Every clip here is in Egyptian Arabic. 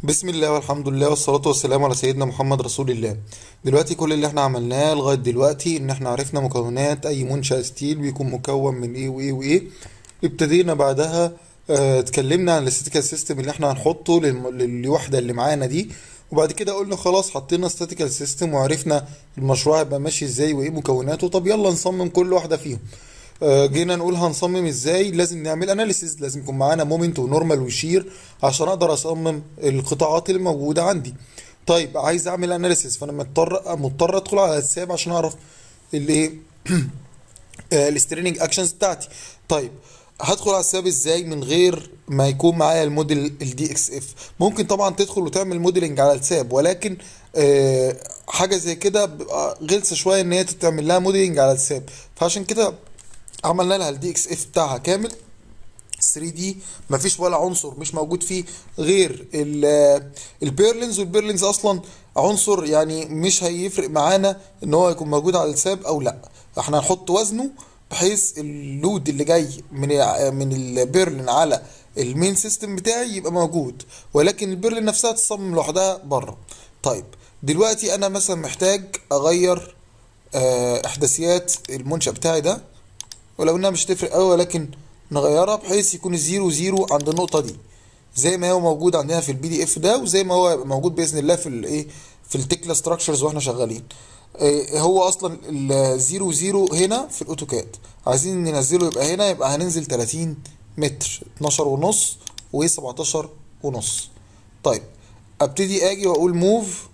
بسم الله والحمد لله والصلاة والسلام على سيدنا محمد رسول الله دلوقتي كل اللي احنا عملناه لغاية دلوقتي ان احنا عرفنا مكونات اي منشأ ستيل بيكون مكون من ايه وايه وايه ابتدينا بعدها اه اتكلمنا عن الاستاتيكال سيستم اللي احنا هنحطه للم- للوحدة اللي معانا دي وبعد كده قلنا خلاص حطينا استاتيكال سيستم وعرفنا المشروع هيبقى ماشي ازاي وايه مكوناته طب يلا نصمم كل واحدة فيهم آه، جينا نقول هنصمم ازاي لازم نعمل اناليسيز لازم يكون معانا مومنت ونورمال وشير عشان اقدر اصمم القطاعات اللي موجوده عندي طيب عايز اعمل اناليسيز فانا مضطر مضطر ادخل على الحساب عشان اعرف الايه الستريننج اكشنز بتاعتي طيب هدخل على الحساب ازاي من غير ما يكون معايا الموديل الدي اكس اف ممكن طبعا تدخل وتعمل موديلنج على الحساب ولكن آه، حاجه زي كده بيبقى غلسه شويه ان هي تعمل لها موديلنج على الحساب فعشان كده عملنا لها الدي اكس اف بتاعها كامل 3 دي مفيش ولا عنصر مش موجود فيه غير ال- البيرلينز والبيرلينز اصلا عنصر يعني مش هيفرق معانا ان هو يكون موجود على الساب او لا احنا هنحط وزنه بحيث اللود اللي جاي من من البيرلين على المين سيستم بتاعي يبقى موجود ولكن البيرلين نفسها تصمم لوحدها بره طيب دلوقتي انا مثلا محتاج اغير آه، احداثيات المنشأ بتاعي ده ولو انها مش هتفرق قوي ولكن نغيرها بحيث يكون الزيرو زيرو عند النقطة دي زي ما هو موجود عندنا في البي دي اف ده وزي ما هو هيبقى موجود باذن الله في الايه في التكلا ستراكشرز واحنا شغالين إيه هو اصلا الزيرو زيرو هنا في الاوتوكاد عايزين ننزله يبقى هنا يبقى هننزل 30 متر 12 ونص و 17 ونص طيب ابتدي اجي واقول موف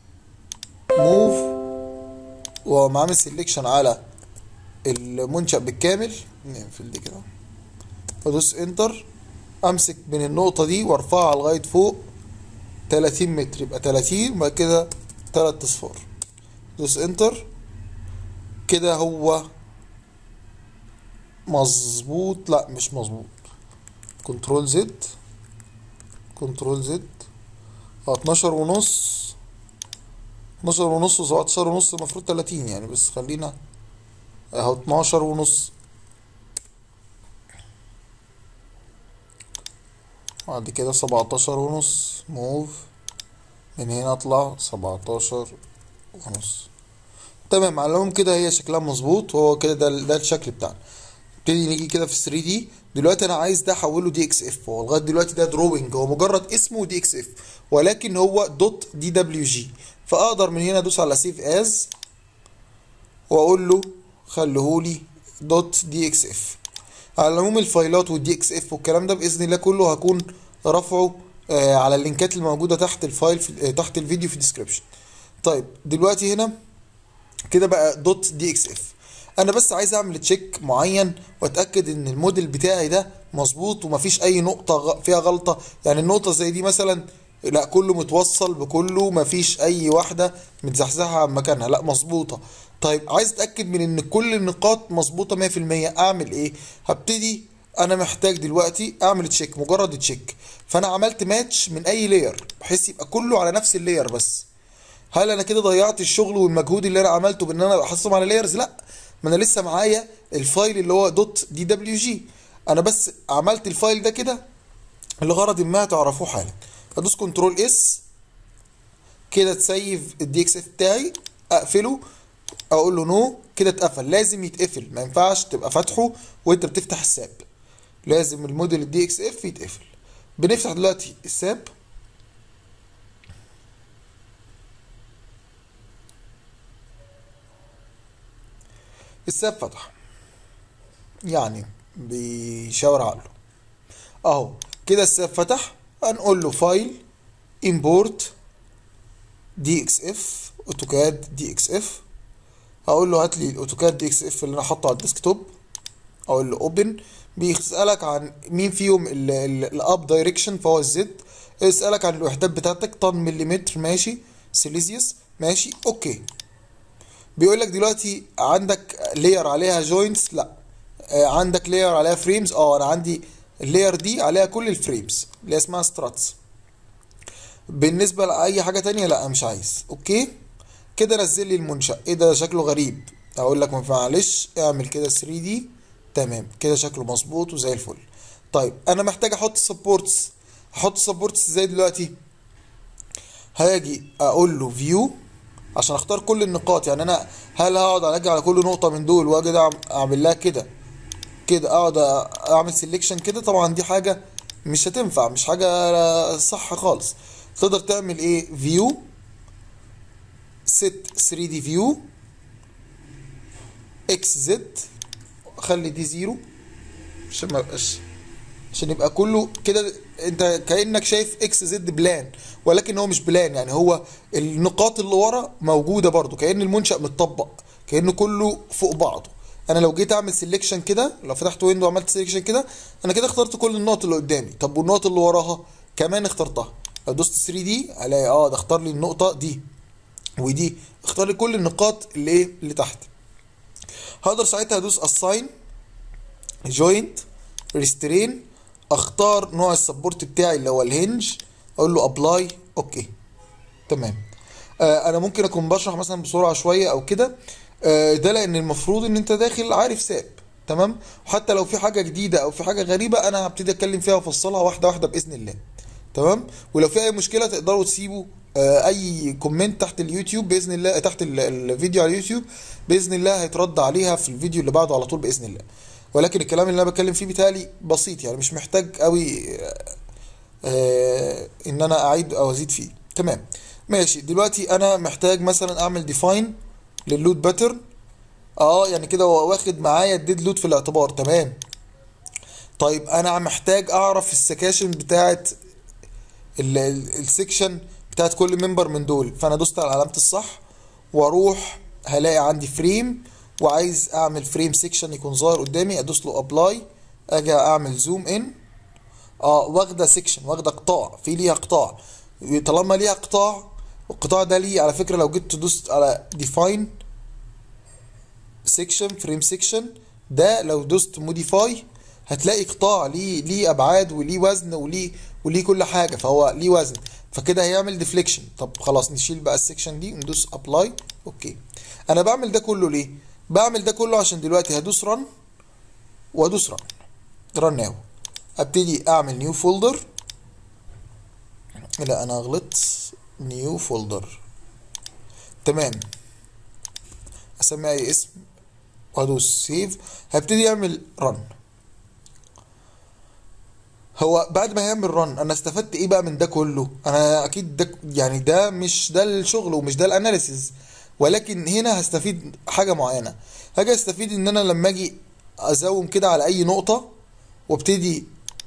موف واقوم عامل سيلكشن على المنشأ بالكامل نقفل دي كده وادوس انتر امسك من النقطة دي وارفعها لغاية فوق 30 متر يبقى 30 وبعد كده تلات اصفار دوس انتر كده هو مظبوط لا مش مظبوط كنترول زد كنترول زد اه 12 ونص 12 ونص و17 ونص المفروض 30 يعني بس خلينا اهو 12 ونص بعد كده 17 ونص موف من هنا اطلع 17 ونص تمام على العموم كده هي شكلها مظبوط وهو كده ده ده الشكل بتاعنا نبتدي نيجي كده في 3 دي دلوقتي انا عايز ده احوله دي اكس اف هو لغايه دلوقتي ده دروينج هو مجرد اسمه دي اكس اف ولكن هو دوت دي دبليو جي فاقدر من هنا ادوس على سيف از واقول له خليهولي دوت دي اكس اف على العموم الفايلات والدي اكس اف والكلام ده باذن الله كله هكون رافعه آه، على اللينكات الموجوده تحت الفايل في آه، تحت الفيديو في الديسكربشن طيب دلوقتي هنا كده بقى دوت دي اكس اف انا بس عايز اعمل تشيك معين واتاكد ان الموديل بتاعي ده مظبوط ومفيش اي نقطه غ- فيها غلطه يعني النقطه زي دي مثلا لا كله متوصل بكله مفيش اي واحده متزحزحه عن مكانها لا مظبوطه طيب عايز اتاكد من ان كل النقاط مظبوطه 100% اعمل ايه هبتدي انا محتاج دلوقتي اعمل تشيك مجرد تشيك فانا عملت ماتش من اي لاير بحيث يبقى كله على نفس اللاير بس هل انا كده ضيعت الشغل والمجهود اللي انا عملته بان انا احصل على لايرز لا ما انا لسه معايا الفايل اللي هو دوت دي دبليو جي انا بس عملت الفايل ده كده لغرض ما تعرفوه حالا ادوس كنترول اس كده تسيف الدي اكس اف بتاعي اقفله اقول له نو كده اتقفل لازم يتقفل ما ينفعش تبقى فاتحه وانت بتفتح الساب لازم الموديل الدي اكس اف يتقفل بنفتح دلوقتي الساب الساب فتح يعني بيشاور عقله اهو كده الساب فتح هنقول له فايل امبورت دي اكس اف اوتوكاد دي اكس اف هقول له هات لي الاوتوكاد دي اكس اف اللي انا حاطه على الديسكتوب اقول له اوبن بيسالك عن مين فيهم الاب دايركشن فهو الزد يسالك عن الوحدات بتاعتك طن مليمتر ماشي سيليزيوس ماشي اوكي بيقول لك دلوقتي عندك لاير عليها جوينتس لا آه، عندك لاير عليها فريمز اه انا عندي اللاير دي عليها كل الفريمز اللي هي اسمها ستراتس بالنسبه لاي حاجه تانية لا مش عايز اوكي كده نزل لي المنشأ ايه ده شكله غريب اقول لك معلش اعمل كده 3 دي تمام كده شكله مظبوط وزي الفل طيب انا محتاج احط سبورتس احط سبورتس ازاي دلوقتي هاجي اقول له فيو عشان اختار كل النقاط يعني انا هل هقعد اجي على كل نقطه من دول واجي أعم- اعمل لها كده كده اقعد اعمل سيلكشن كده طبعا دي حاجه مش هتنفع مش حاجه صح خالص تقدر تعمل ايه فيو set 3 دي فيو اكس زد خلي دي زيرو عشان ما يبقاش عشان يبقى كله كده انت كانك شايف اكس زد بلان ولكن هو مش بلان يعني هو النقاط اللي ورا موجوده برضو كان المنشا متطبق كانه كله فوق بعضه انا لو جيت اعمل سيلكشن كده لو فتحت ويندو وعملت سيلكشن كده انا كده اخترت كل النقط اللي قدامي طب والنقط اللي وراها كمان اخترتها لو دوست 3 دي الاقي اه ده اختار لي النقطه دي ودي اختار لي كل النقاط اللي ايه اللي تحت هقدر ساعتها ادوس اساين جوينت ريسترين اختار نوع السبورت بتاعي اللي هو الهنج اقول له ابلاي اوكي تمام آه انا ممكن اكون بشرح مثلا بسرعه شويه او كده آه ده لان المفروض ان انت داخل عارف ساب تمام وحتى لو في حاجه جديده او في حاجه غريبه انا هبتدي اتكلم فيها وافصلها واحده واحده باذن الله تمام ولو في اي مشكله تقدروا تسيبوا آه، اي كومنت تحت اليوتيوب باذن الله تحت ال- الفيديو على اليوتيوب باذن الله هيترد عليها في الفيديو اللي بعده على طول باذن الله ولكن الكلام اللي انا بتكلم فيه بيتهيألي بسيط يعني مش محتاج قوي آه، آه، ان انا اعيد او ازيد فيه تمام ماشي دلوقتي انا محتاج مثلا اعمل ديفاين لللود باترن اه يعني كده هو واخد معايا الديد لود في الاعتبار تمام طيب انا محتاج اعرف السكاشن بتاعت ال- ال- السكشن بتاعت كل ممبر من دول فانا دوست على علامة الصح واروح هلاقي عندي فريم وعايز اعمل فريم سكشن يكون ظاهر قدامي ادوس له ابلاي اجي اعمل زوم ان اه واخده سكشن واخده قطاع في ليها قطاع طالما ليها قطاع القطاع ده ليه على فكره لو جيت تدوس على ديفاين سيكشن فريم سيكشن ده لو دوست موديفاي هتلاقي قطاع ليه ليه ابعاد وليه وزن وليه وليه كل حاجه فهو ليه وزن فكده هيعمل ديفليكشن طب خلاص نشيل بقى السيكشن دي وندوس ابلاي اوكي انا بعمل ده كله ليه بعمل ده كله عشان دلوقتي هدوس رن وادوس رن رن ناو ابتدي اعمل نيو فولدر لا انا غلطت نيو فولدر تمام اسمي اي اسم وادوس سيف هبتدي يعمل رن هو بعد ما هيعمل رن انا استفدت ايه بقى من ده كله انا اكيد ده يعني ده مش ده الشغل ومش ده الاناليسيز ولكن هنا هستفيد حاجه معينه هاجي استفيد ان انا لما اجي ازوم كده على اي نقطه وابتدي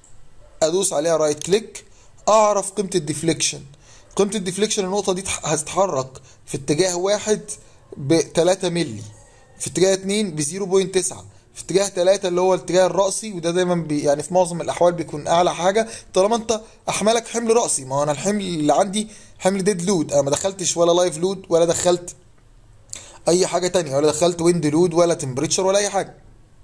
ادوس عليها رايت كليك اعرف قيمه الديفليكشن قيمه الديفليكشن النقطه دي تح- هتتحرك في اتجاه واحد ب 3 مللي في اتجاه 2 ب 0.9 في اتجاه 3 اللي هو الاتجاه الرأسي وده دايما بي يعني في معظم الاحوال بيكون اعلى حاجه طالما انت احمالك حمل رأسي ما هو انا الحمل اللي عندي حمل ديد لود انا ما دخلتش ولا لايف لود ولا دخلت اي حاجه تانية ولا دخلت ويند لود ولا تمبريتشر ولا اي حاجه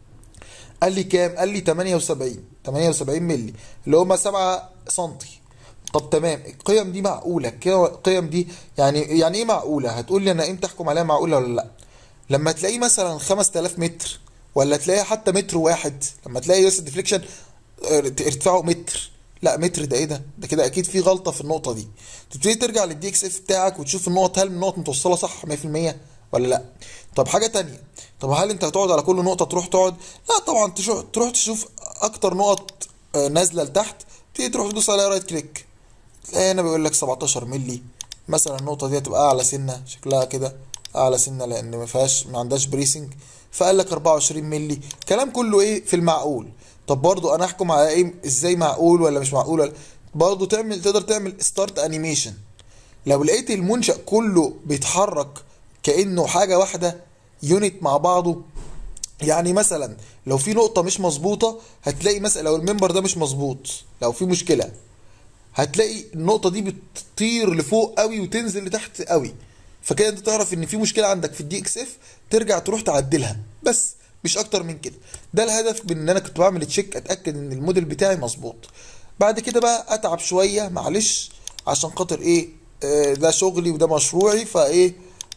قال لي كام قال لي 78 78 مللي اللي هما 7 سنتي طب تمام القيم دي معقوله كده القيم دي يعني يعني ايه معقوله هتقول لي انا امتى احكم عليها معقوله ولا لا لما تلاقيه مثلا 5000 متر ولا تلاقيه حتى متر واحد لما تلاقي بس الديفليكشن ارتفاعه متر لا متر ده ايه ده ده كده اكيد في غلطه في النقطه دي تبتدي ترجع للدي اكس اف بتاعك وتشوف النقط هل النقط متوصله صح 100% ولا لا طب حاجه تانية طب هل انت هتقعد على كل نقطه تروح تقعد لا طبعا تشوف تروح تشوف اكتر نقط آه، نازله لتحت تيجي تروح تدوس عليها رايت كليك تلاقي هنا بيقول لك 17 مللي مثلا النقطه دي هتبقى اعلى سنه شكلها كده اعلى سنه لان ما فيهاش ما عندهاش بريسنج فقال لك 24 مللي كلام كله ايه في المعقول طب برضو انا احكم على ايه ازاي معقول ولا مش معقول ولا برضو تعمل تقدر تعمل ستارت انيميشن لو لقيت المنشأ كله بيتحرك كأنه حاجة واحدة يونت مع بعضه يعني مثلا لو في نقطة مش مظبوطة هتلاقي مثلا لو المنبر ده مش مظبوط لو في مشكلة هتلاقي النقطة دي بتطير لفوق قوي وتنزل لتحت قوي فكده انت تعرف ان في مشكلة عندك في الدي اكس اف ترجع تروح تعدلها بس مش اكتر من كده ده الهدف من ان انا كنت بعمل تشيك اتاكد ان الموديل بتاعي مظبوط بعد كده بقى اتعب شوية معلش عشان خاطر ايه آه، ده شغلي وده مشروعي فايه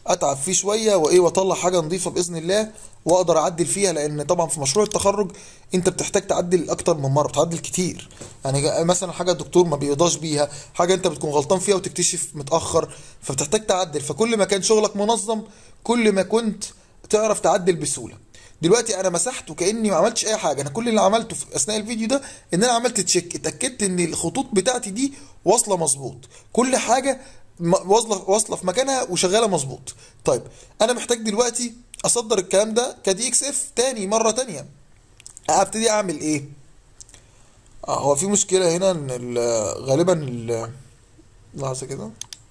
اتعب فيه شويه وايه واطلع حاجه نظيفه باذن الله واقدر اعدل فيها لان طبعا في مشروع التخرج انت بتحتاج تعدل اكتر من مره بتعدل كتير يعني مثلا حاجه الدكتور ما بيرضاش بيها حاجه انت بتكون غلطان فيها وتكتشف متاخر فبتحتاج تعدل فكل ما كان شغلك منظم كل ما كنت تعرف تعدل بسهوله دلوقتي انا مسحت وكاني ما عملتش اي حاجه انا كل اللي عملته في اثناء الفيديو ده ان انا عملت تشيك اتاكدت ان الخطوط بتاعتي دي واصله مظبوط كل حاجه م- واصله واصله في مكانها وشغاله مظبوط طيب انا محتاج دلوقتي اصدر الكلام ده كدي اكس اف تاني مره تانية ابتدي اعمل ايه آه هو في مشكله هنا ان ال- غالبا ال- لحظه كده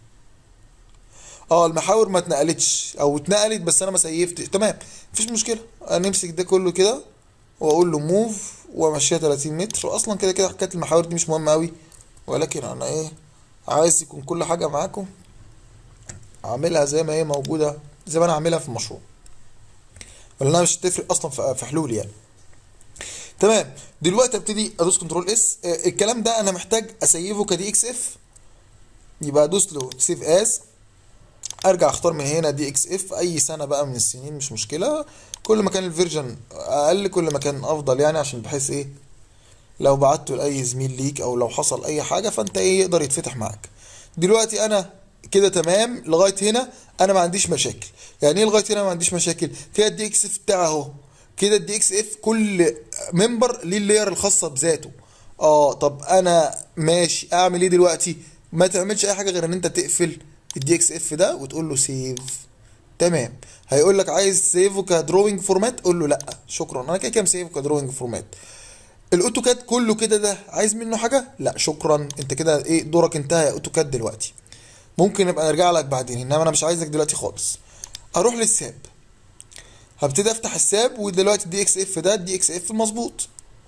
اه المحاور ما اتنقلتش او اتنقلت بس انا ما سيفتش تمام مفيش مشكله انا نمسك ده كله كده واقول له موف وامشيها 30 متر واصلا كده كده حكايه المحاور دي مش مهمه قوي ولكن انا ايه عايز يكون كل حاجه معاكم اعملها زي ما هي موجوده زي ما انا عاملها في المشروع ولا مش هتفرق اصلا في في حلول يعني تمام دلوقتي ابتدي ادوس كنترول اس الكلام ده انا محتاج اسيفه كدي اكس اف يبقى ادوس له سيف از ارجع اختار من هنا دي اكس اف اي سنه بقى من السنين مش مشكله كل ما كان الفيرجن اقل كل ما كان افضل يعني عشان بحيث ايه لو بعته لاي زميل ليك او لو حصل اي حاجه فانت ايه يقدر يتفتح معاك دلوقتي انا كده تمام لغايه هنا انا ما عنديش مشاكل يعني ايه لغايه هنا ما عنديش مشاكل كده الدي اكس اف بتاعه اهو كده الدي اكس اف كل ممبر ليه اللاير الخاصه بذاته اه طب انا ماشي اعمل ايه دلوقتي ما تعملش اي حاجه غير ان انت تقفل الدي اكس اف ده وتقول له سيف تمام هيقول لك عايز سيفه كدروينج فورمات قول له لا شكرا انا كده كده مسيفه كدروينج فورمات الاوتوكاد كله كده ده عايز منه حاجه لا شكرا انت كده ايه دورك انتهى يا اوتوكاد دلوقتي ممكن نبقى نرجع لك بعدين انما انا مش عايزك دلوقتي خالص اروح للساب هبتدي افتح الساب ودلوقتي الدي اكس اف ده الدي اكس اف مظبوط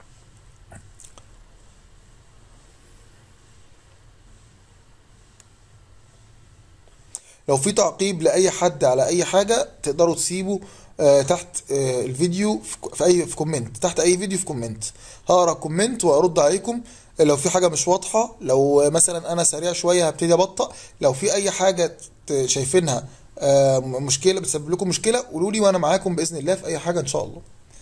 لو في تعقيب لاي حد على اي حاجه تقدروا تسيبوا آه تحت آه الفيديو في, ك- في اي في كومنت تحت اي فيديو في كومنت هقرا كومنت وارد عليكم لو في حاجه مش واضحه لو آه، مثلا انا سريع شويه هبتدي ابطأ لو في اي حاجه ت- شايفينها آه م- مشكله بتسبب لكم مشكله قولوا لي وانا معاكم باذن الله في اي حاجه ان شاء الله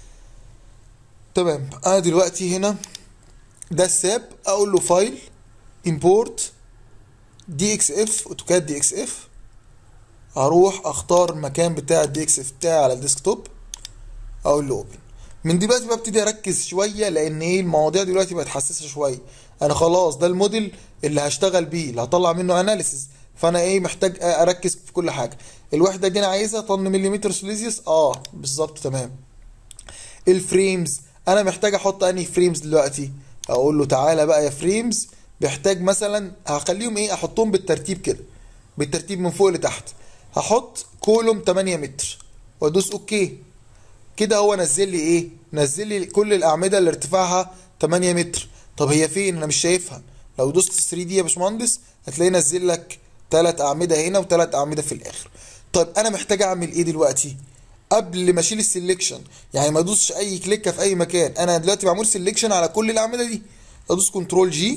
تمام انا دلوقتي هنا ده الساب اقول له فايل امبورت دي اكس اف اوتوكاد دي اكس اف اروح اختار المكان بتاع الدي اكس اف بتاعي على الديسكتوب اقول له اوبن من دلوقتي ببتدي اركز شويه لان ايه المواضيع دلوقتي بقت حساسه شويه انا خلاص ده الموديل اللي هشتغل بيه اللي هطلع منه اناليسيس فانا ايه محتاج اركز في كل حاجه الوحده دي انا عايزها طن مليمتر سوليزيوس اه بالظبط تمام الفريمز انا محتاج احط انهي فريمز دلوقتي اقول له تعالى بقى يا فريمز بيحتاج مثلا هخليهم ايه احطهم بالترتيب كده بالترتيب من فوق لتحت هحط كولوم 8 متر وادوس اوكي كده هو نزل لي ايه نزل لي كل الاعمده اللي ارتفاعها 8 متر طب هي فين انا مش شايفها لو دوست 3 دي يا باشمهندس هتلاقي نزل لك ثلاث اعمده هنا وثلاث اعمده في الاخر طيب انا محتاج اعمل ايه دلوقتي قبل ما اشيل السلكشن يعني ما ادوسش اي كليكه في اي مكان انا دلوقتي معمول سلكشن على كل الاعمده دي ادوس كنترول جي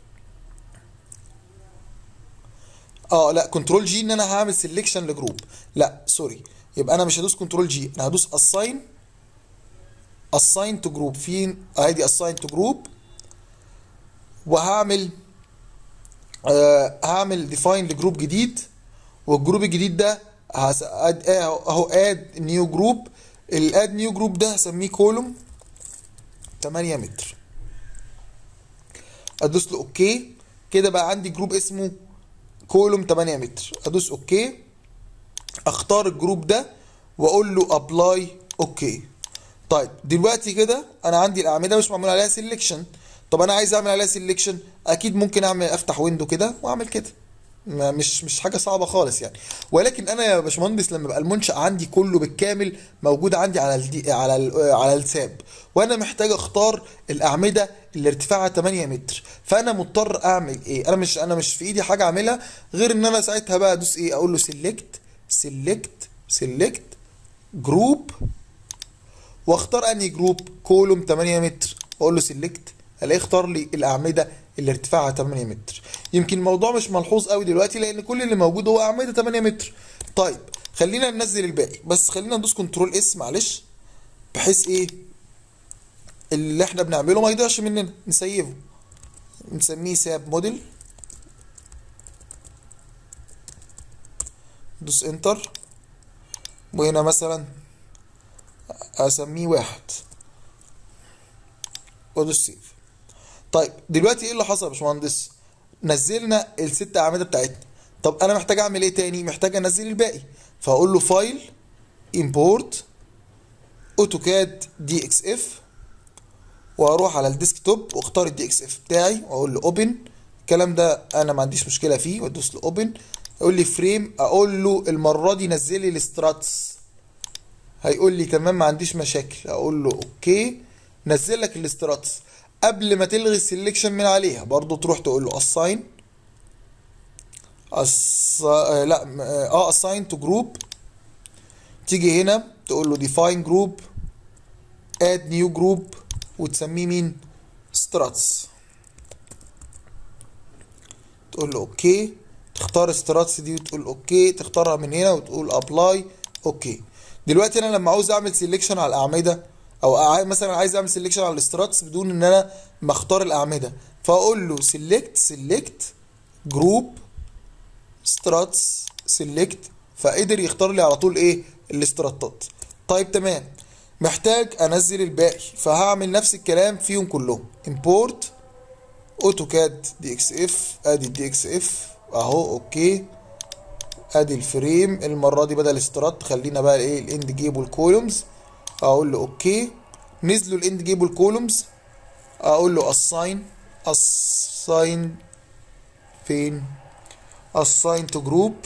اه لا كنترول جي ان انا هعمل سيلكشن لجروب لا سوري يبقى انا مش هدوس كنترول جي انا هدوس اساين اساين تو جروب فين ادي اساين تو جروب وهعمل آه هعمل ديفاين لجروب جديد والجروب الجديد ده هس- اد آه، اهو اد نيو جروب الاد نيو جروب ده هسميه كولوم 8 متر ادوس له اوكي كده بقى عندي جروب اسمه كولوم 8 متر ادوس اوكي اختار الجروب ده واقول له ابلاي اوكي طيب دلوقتي كده انا عندي الاعمده مش معمول عليها سيلكشن طب انا عايز اعمل عليها سيلكشن اكيد ممكن اعمل افتح ويندو كده واعمل كده ما- مش مش حاجه صعبه خالص يعني ولكن انا يا باشمهندس لما يبقى المنشأ عندي كله بالكامل موجود عندي على الدي على ال على الساب وانا محتاج اختار الاعمده اللي ارتفاعها 8 متر فانا مضطر اعمل ايه انا مش انا مش في ايدي حاجه اعملها غير ان انا ساعتها بقى ادوس ايه اقول له سيلكت سيلكت سيلكت جروب واختار انهي جروب كولوم 8 متر واقول له سيلكت الاقيه اختار لي الاعمده اللي ارتفاعها 8 متر يمكن الموضوع مش ملحوظ قوي دلوقتي لان كل اللي موجود هو اعمده 8 متر طيب خلينا ننزل الباقي بس خلينا ندوس كنترول اس معلش بحيث ايه اللي احنا بنعمله ما يضيعش مننا نسيبه نسميه ساب موديل دوس انتر وهنا مثلا اسميه واحد وادوس سيف طيب دلوقتي ايه اللي حصل يا باشمهندس نزلنا الست اعمده بتاعتنا طب انا محتاج اعمل ايه تاني محتاج انزل الباقي فاقول له فايل امبورت اوتوكاد دي اكس اف واروح على الديسكتوب واختار الدي اكس اف بتاعي واقول له اوبن الكلام ده انا ما عنديش مشكله فيه وادوس له اوبن يقول لي فريم اقول له المره دي نزل لي الستراتس هيقول لي تمام ما عنديش مشاكل اقول له اوكي نزل لك الاستراتس قبل ما تلغي السلكشن من عليها برضو تروح تقول له assign أص... آه لا اه assign to group تيجي هنا تقول له define group add new group وتسميه مين struts تقول له اوكي تختار struts دي وتقول اوكي تختارها من هنا وتقول apply اوكي دلوقتي انا لما عاوز اعمل سيلكشن على الاعمده او مثلا عايز اعمل سيلكشن على الاستراتس بدون ان انا مختار الاعمده فاقول له سيلكت سيلكت جروب ستراتس سيلكت فقدر يختار لي على طول ايه الاستراتات طيب تمام محتاج انزل الباقي فهعمل نفس الكلام فيهم كلهم امبورت اوتوكاد دي اكس اف ادي الدي اكس اف اهو اوكي ادي الفريم المره دي بدل استرات خلينا بقى ايه الاند جيبل كولومز اقول له اوكي نزلوا الاند جيبل كولومز اقول له assign assign فين assign to group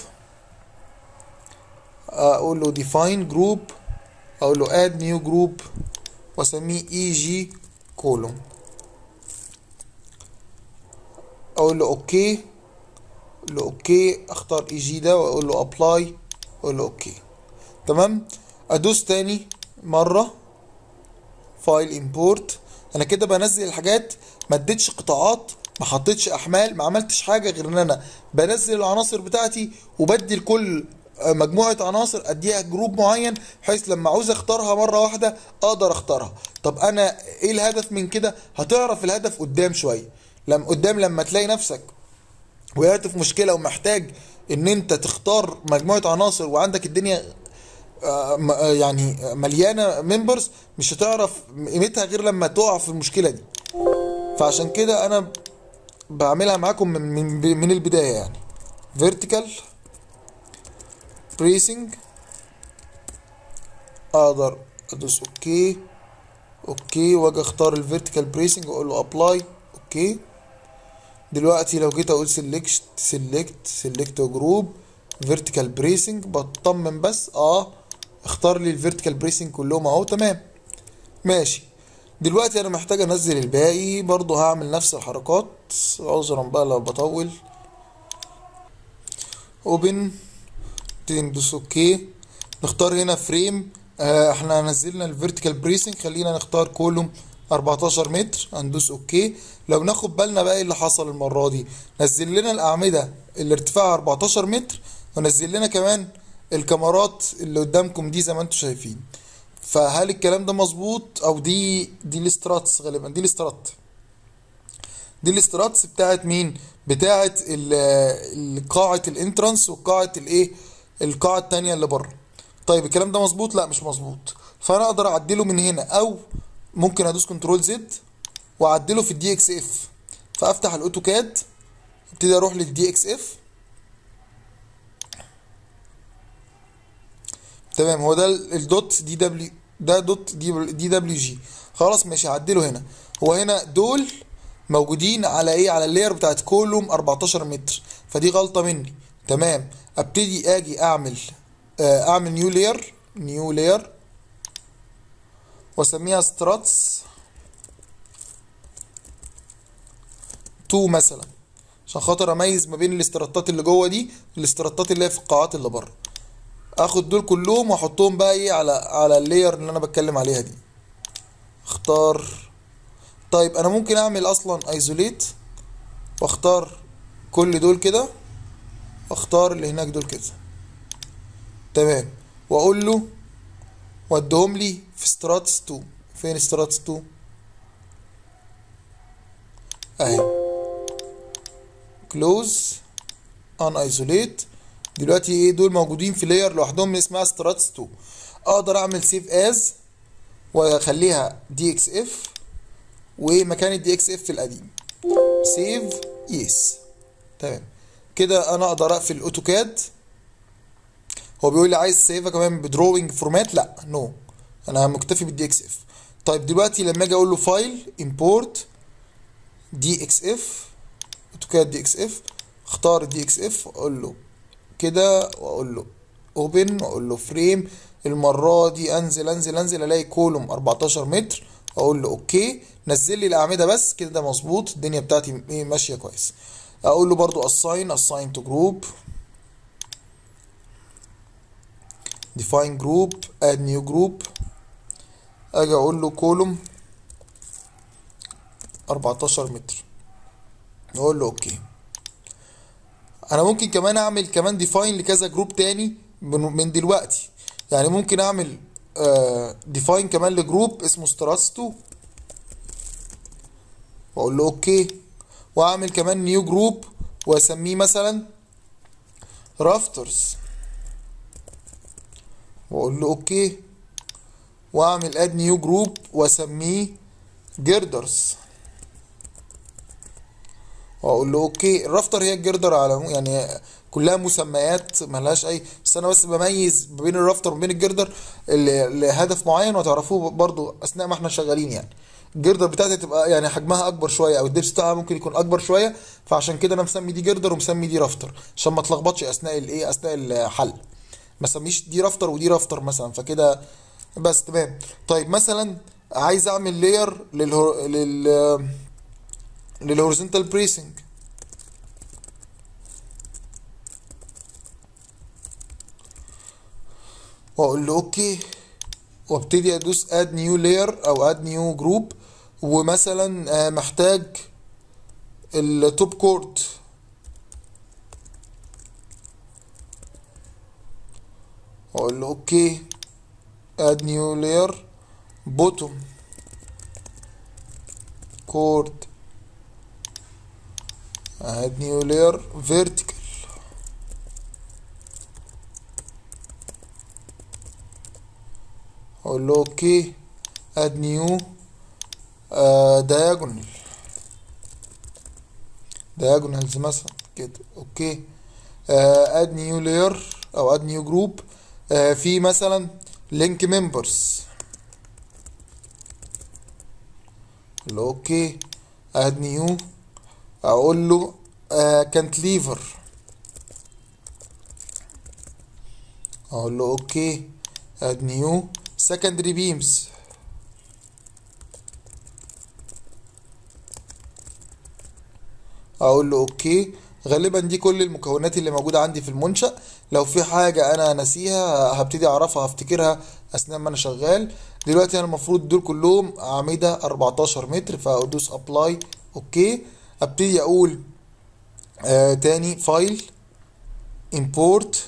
اقول له define group اقول له add new group واسميه eg column اقول له اوكي اقول له اوكي اختار اي جي ده واقول له ابلاي اقول له اوكي تمام ادوس تاني مره فايل امبورت انا كده بنزل الحاجات ما اديتش قطاعات ما حطيتش احمال ما عملتش حاجه غير ان انا بنزل العناصر بتاعتي وبدي لكل مجموعه عناصر اديها جروب معين بحيث لما عاوز اختارها مره واحده اقدر اختارها طب انا ايه الهدف من كده هتعرف الهدف قدام شويه لما قدام لما تلاقي نفسك وقعت في مشكله ومحتاج ان انت تختار مجموعه عناصر وعندك الدنيا يعني مليانه ممبرز مش هتعرف قيمتها غير لما تقع في المشكله دي فعشان كده انا بعملها معاكم من من, من البدايه يعني فيرتيكال بريسنج اقدر ادوس اوكي اوكي واجي اختار الفيرتيكال بريسنج واقول له ابلاي اوكي دلوقتي لو جيت اقول سيلكت سيلكت سيلكت جروب فيرتيكال بريسنج بطمن بس اه اختار لي الفيرتيكال بريسنج كلهم اهو تمام ماشي دلوقتي انا محتاج انزل الباقي برضو هعمل نفس الحركات عذرا بقى لو بطول اوبن ندوس اوكي نختار هنا فريم آه احنا نزلنا الفيرتيكال بريسنج خلينا نختار كولوم 14 متر هندوس اوكي لو ناخد بالنا بقى ايه اللي حصل المره دي نزل لنا الاعمده اللي ارتفاعها 14 متر ونزل لنا كمان الكاميرات اللي قدامكم دي زي ما انتم شايفين فهل الكلام ده مظبوط او دي دي الاستراتس غالبا دي الاسترات دي الاستراتس بتاعت مين بتاعت قاعه الانترانس وقاعه الايه القاعه التانية اللي بره طيب الكلام ده مظبوط لا مش مظبوط فانا اقدر اعدله من هنا او ممكن ادوس كنترول زد واعدله في الدي اكس اف فافتح الاوتوكاد ابتدي اروح للدي اكس اف تمام هو ده الدوت دي دبليو ده دوت دي, دي دبليو جي خلاص ماشي هعدله هنا هو هنا دول موجودين على ايه على اللاير بتاعت كولوم 14 متر فدي غلطه مني تمام ابتدي اجي اعمل اعمل نيو لاير نيو لاير واسميها ستراتس 2 مثلا عشان خاطر اميز ما بين الاستراتات اللي جوه دي والاستراتات اللي هي في القاعات اللي بره اخد دول كلهم واحطهم بقى ايه على على اللاير اللي انا بتكلم عليها دي اختار طيب انا ممكن اعمل اصلا ايزوليت واختار كل دول كده واختار اللي هناك دول كده تمام واقول له ودهم لي في ستراتس 2 فين ستراتس 2 اهي كلوز ان ايزوليت دلوقتي ايه دول موجودين في لاير لوحدهم اسمها ستراتس 2 اقدر اعمل سيف از واخليها دي اكس اف ومكان الدي اكس اف القديم سيف يس تمام كده انا اقدر اقفل الاوتوكاد هو بيقول لي عايز سيفها كمان بدروينج فورمات لا نو no. انا مكتفي بالدي اكس اف طيب دلوقتي لما اجي اقول له فايل امبورت دي اكس اف اوتوكاد دي اكس اف اختار الدي اكس اف اقول له كده واقول له اوبن واقول له فريم المره دي انزل انزل انزل الاقي كولوم 14 متر اقول له اوكي نزل لي الاعمده بس كده ده مظبوط الدنيا بتاعتي ايه ماشيه كويس اقول له برضو assign assign to group define group add new group اجي اقول له كولوم 14 متر اقول له اوكي انا ممكن كمان اعمل كمان ديفاين لكذا جروب تاني من دلوقتي يعني ممكن اعمل ديفاين كمان لجروب اسمه ستراستو واقول له اوكي واعمل كمان نيو جروب واسميه مثلا رافترز واقول له اوكي واعمل اد نيو جروب واسميه جردرز واقول له اوكي الرافتر هي الجردر على يعني كلها مسميات ملهاش اي بس انا بس بميز بين الرافتر وبين الجردر لهدف معين وتعرفوه برضو اثناء ما احنا شغالين يعني الجردر بتاعتي تبقى يعني حجمها اكبر شويه او الدبس بتاعها ممكن يكون اكبر شويه فعشان كده انا مسمي دي جردر ومسمي دي رافتر عشان ما اتلخبطش اثناء الايه اثناء الحل ما اسميش دي رافتر ودي رافتر مثلا فكده بس تمام طيب مثلا عايز اعمل لاير للهور... لل للهوريزونتال بريسنج واقول له اوكي وابتدي ادوس اد نيو لاير او اد نيو جروب ومثلا محتاج التوب كورد واقول له اوكي اد نيو لاير بوتوم كورد اد نيو لاير فيرتيكال اقول له اوكي اد نيو دايجونال دايجونالز مثلا كده اوكي اد نيو لاير او اد نيو جروب في مثلا لينك ممبرز اقول له اوكي اد نيو اقول له كانتليفر اقول له اوكي اد نيو secondary beams اقول له اوكي غالبا دي كل المكونات اللي موجوده عندي في المنشا لو في حاجه انا ناسيها هبتدي اعرفها هفتكرها اثناء ما انا شغال دلوقتي انا المفروض دول كلهم اعمده 14 متر فادوس ابلاي اوكي ابتدي اقول آه تاني فايل امبورت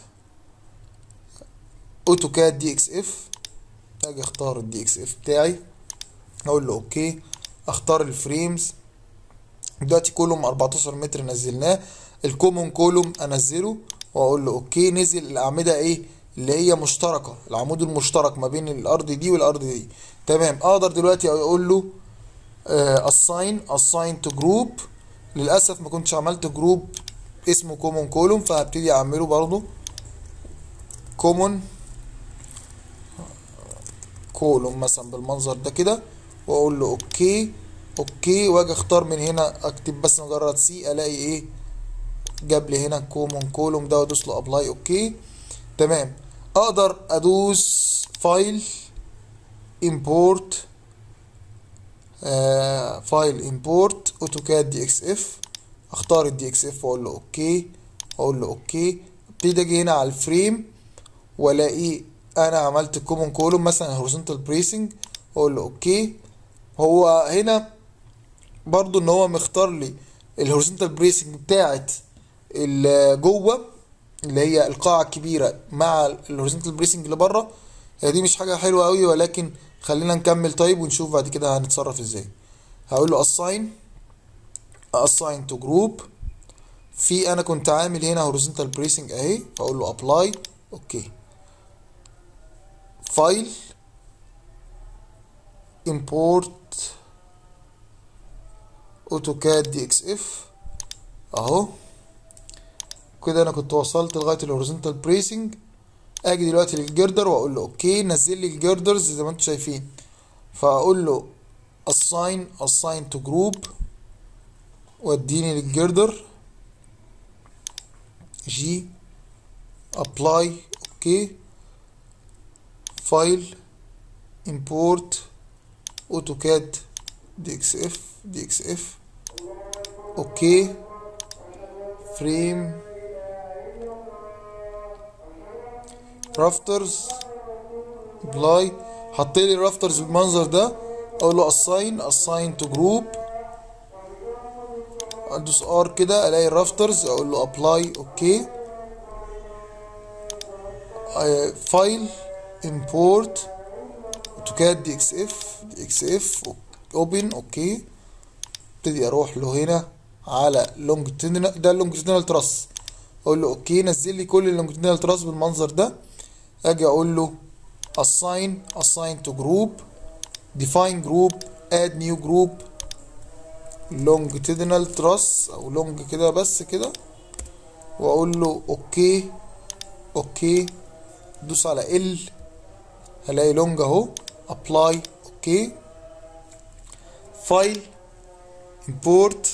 اوتوكاد دي اكس اف اجي اختار الدي اكس اف بتاعي اقول له اوكي اختار الفريمز دلوقتي كولوم 14 متر نزلناه الكومون كولوم انزله واقول له اوكي نزل الاعمده ايه اللي هي مشتركه العمود المشترك ما بين الارض دي والارض دي تمام اقدر دلوقتي اقول له اساين اساين تو جروب للاسف ما كنتش عملت جروب اسمه كومون كولوم فهبتدي اعمله برضو كومون كولوم مثلا بالمنظر ده كده واقول له اوكي اوكي واجي اختار من هنا اكتب بس مجرد سي الاقي ايه جاب لي هنا كومون كولوم ده وادوس له ابلاي اوكي تمام اقدر ادوس فايل امبورت فايل امبورت اوتوكاد دي اكس اف اختار الدي اكس اف واقول له اوكي اقول له اوكي ابتدي اجي هنا على الفريم والاقي انا عملت كومون كولوم مثلا هوريزونتال بريسنج اقول له اوكي هو هنا برضو ان هو مختار لي الهوريزونتال بريسنج بتاعت جوه اللي هي القاعة الكبيرة مع الهوريزونتال بريسنج اللي بره هي دي مش حاجة حلوة قوي ولكن خلينا نكمل طيب ونشوف بعد كده هنتصرف ازاي هقول له assign assign to group في انا كنت عامل هنا horizontal bracing اهي فاقول له apply اوكي فايل import اوتوكاد دي اكس اف اهو كده انا كنت وصلت لغايه الهوريزونتال بريسنج اجي دلوقتي للجردر واقول له اوكي نزل لي الجردرز زي ما انتم شايفين فاقول له assign assign to group واديني للجردر جي ابلاي اوكي فايل import اوتوكاد دي اكس اف دي اكس اف اوكي فريم رافترز ابلاي حط لي الرافترز بالمنظر ده اقول له assign assign to group ادوس ار كده الاقي الرافترز اقول له ابلاي اوكي فايل import اوتوكاد دي اكس اف دي اكس اف اوبن اوكي ابتدي اروح له هنا على لونجتيدنال ده اللونجتيدنال تراس اقول له اوكي نزل لي كل اللونجتيدنال تراس بالمنظر ده اجي اقول له assign assign to group define group add new group longitudinal truss او لونج كده بس كده واقول له اوكي اوكي دوس على ال هلاقي لونج اهو ابلاي اوكي فايل import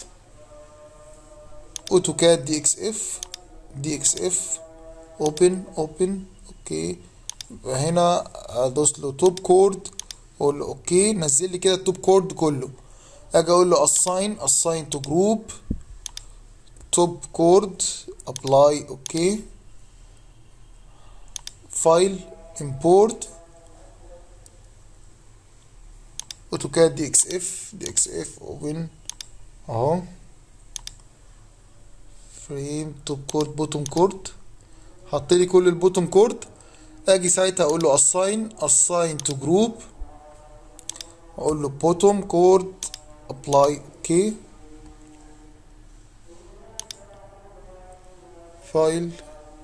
اوتوكاد دي اكس اف دي اكس اف اوبن اوبن اوكي هنا ادوس له توب كورد اقول له اوكي نزل لي كده التوب كورد كله اجي اقول له assign assign to group توب كورد apply اوكي فايل import اوتوكاد دي اكس اف دي اكس اف اوبن اهو فريم توب كورد بوتوم كورد حط لي كل البوتوم كورد اجي ساعتها اقول له assign assign to group اقول له bottom chord apply اوكي فايل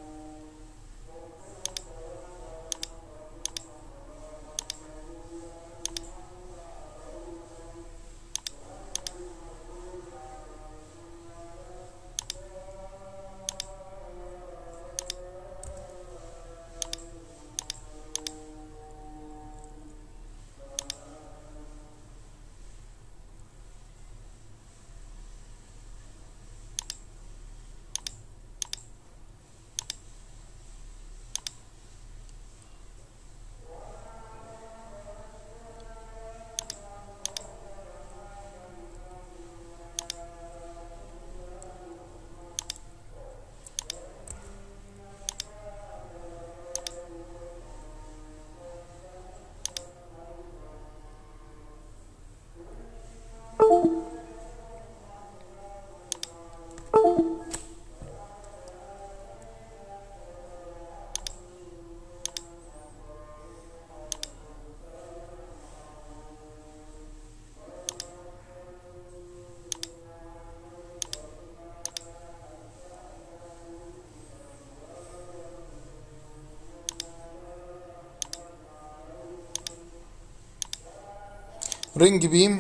رينج بيم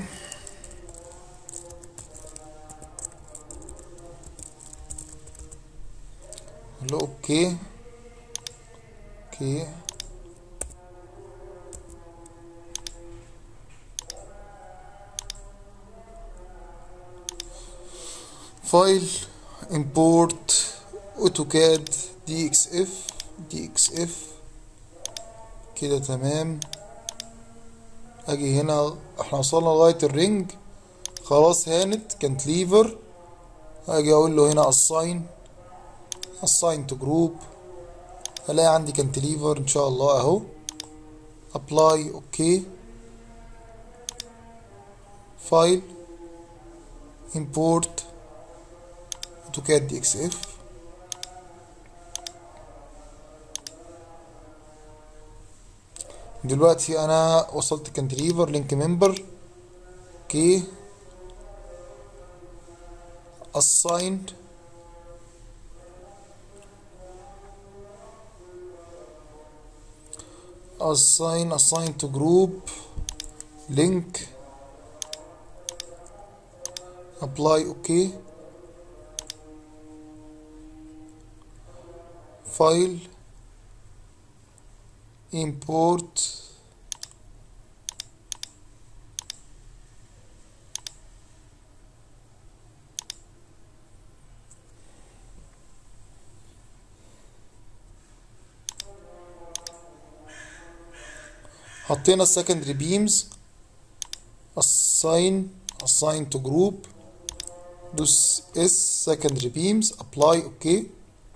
له اوكي اوكي فايل import اوتوكاد دي اكس اف دي اكس اف كده تمام اجي هنا احنا وصلنا لغاية الرينج خلاص هانت كانت ليفر اجي اقول له هنا assign assign to group هلاقي عندي كانتليفر ان شاء الله اهو apply اوكي فايل import اوتوكاد دي اكس اف دلوقتي انا وصلت كانتليفر لينك ممبر اوكي assign assign assign to group link apply okay file import حطينا السكندري بيمز assign assign to group دوس اس secondary beams apply اوكي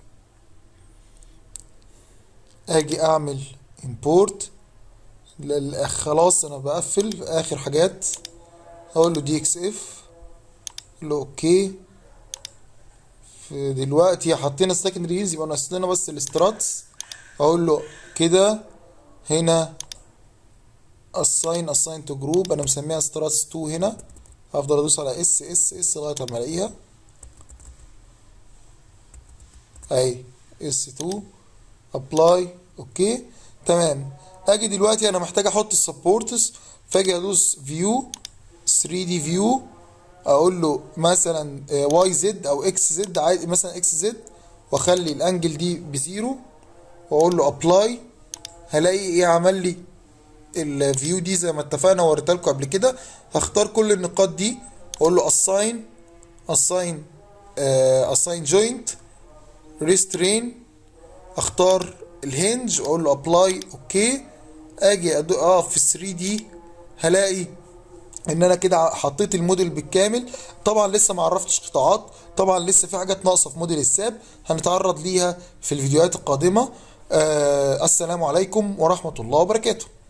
اجي اعمل import لل- خلاص انا بقفل اخر حاجات اقول له دي اكس اف اقول له اوكي في دلوقتي حطينا السكندريز يبقى ناقص لنا بس الاستراتس اقول له كده هنا assign assign to group انا مسميها ستراتس 2 هنا هفضل ادوس على اس اس اس لغايه اما الاقيها اهي اس 2 ابلاي اوكي تمام اجي دلوقتي انا محتاج احط السبورتس فاجي ادوس فيو 3 دي فيو اقول له مثلا واي زد او اكس زد عادي مثلا اكس زد واخلي الانجل دي بزيرو واقول له ابلاي هلاقي ايه عمل لي الفيو دي زي ما اتفقنا ووريتها لكم قبل كده هختار كل النقاط دي واقول له assign assign uh, assign joint restrain اختار الهنج واقول له apply اوكي اجي أدو- اقف في 3 دي هلاقي ان انا كده حطيت الموديل بالكامل طبعا لسه ما عرفتش قطاعات طبعا لسه في حاجات ناقصه في موديل الساب هنتعرض ليها في الفيديوهات القادمه آه السلام عليكم ورحمه الله وبركاته